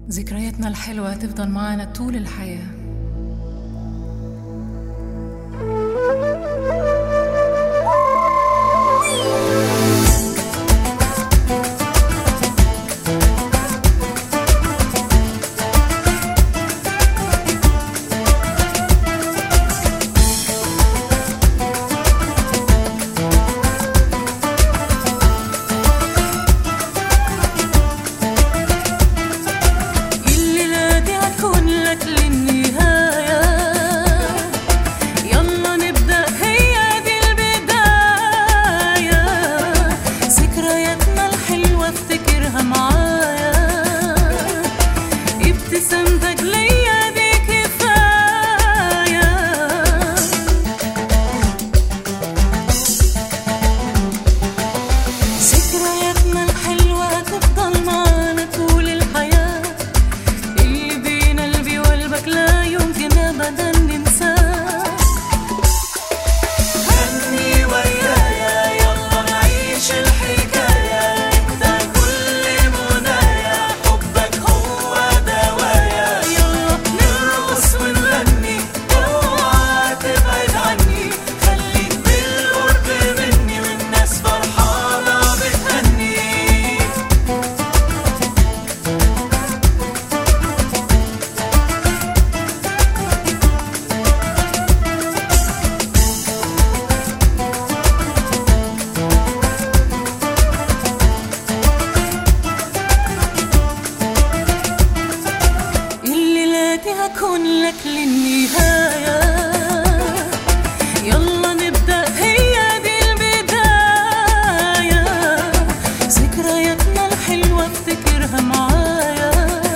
ذكرياتنا الحلوة تفضل معنا طول الحياة الليلة دي هتكون لك للنهاية يلا نبدأ هي دي البداية ذكرياتنا الحلوة افتكرها معايا ابتسامتك ليا دي كفاية ذكرياتنا الحلوة هتفضل معانا طول الحياة اللي بين قلبي وقلبك لا يمكن أبدا ننساه غني ويايا يلا نعيش الحكاية انت كل منايا حبك هو دوايا يلا نرقص ونغني اوعى تبعد عني خليك بالقرب مني والناس فرحانة بتهني الليلة دي هكون لك للنهاية يلا نبدأ هي دي البداية ذكرياتنا الحلوة افتكرها معايا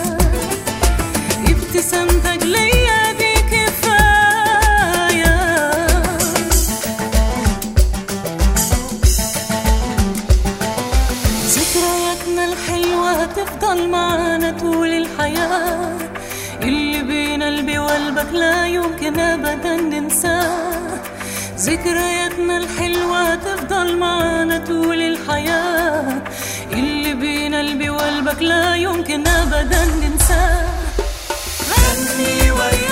ابتسامتك ليا دي كفاية ذكرياتنا الحلوة هتفضل معانا طول الحياة اللي بين قلبي وقلبك لا يمكن أبدا ننساه ذكرياتنا الحلوة هتفضل معانا طول الحياة اللي بين قلبي وقلبك لا يمكن أبدا ننساه غني ويا